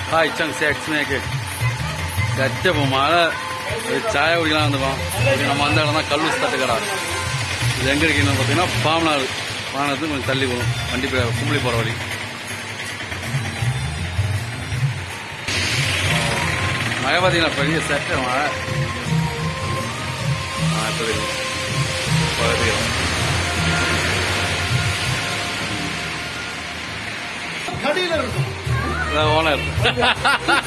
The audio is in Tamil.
ஹாய் சங் சேக்ஸ் மேக்கு கட்ட மழை ஒரு சாய குடிக்கலாம் வந்துடும் இது நம்ம வந்த இடம் தான் கல்லூஸ் தட்டுக்கடா இது எங்கே இருக்குன்னு பார்த்தீங்கன்னா பாமனார் பாமனாருக்கு கொஞ்சம் தள்ளி போகும் வண்டி போய் கும்பளி போகிற வழி மழை பார்த்தீங்கன்னா பெரிய சட்டை மழை ஆ இப்போ தெரியும் இப்போ தெரியும் கடையில் இருக்கும் ஓனர்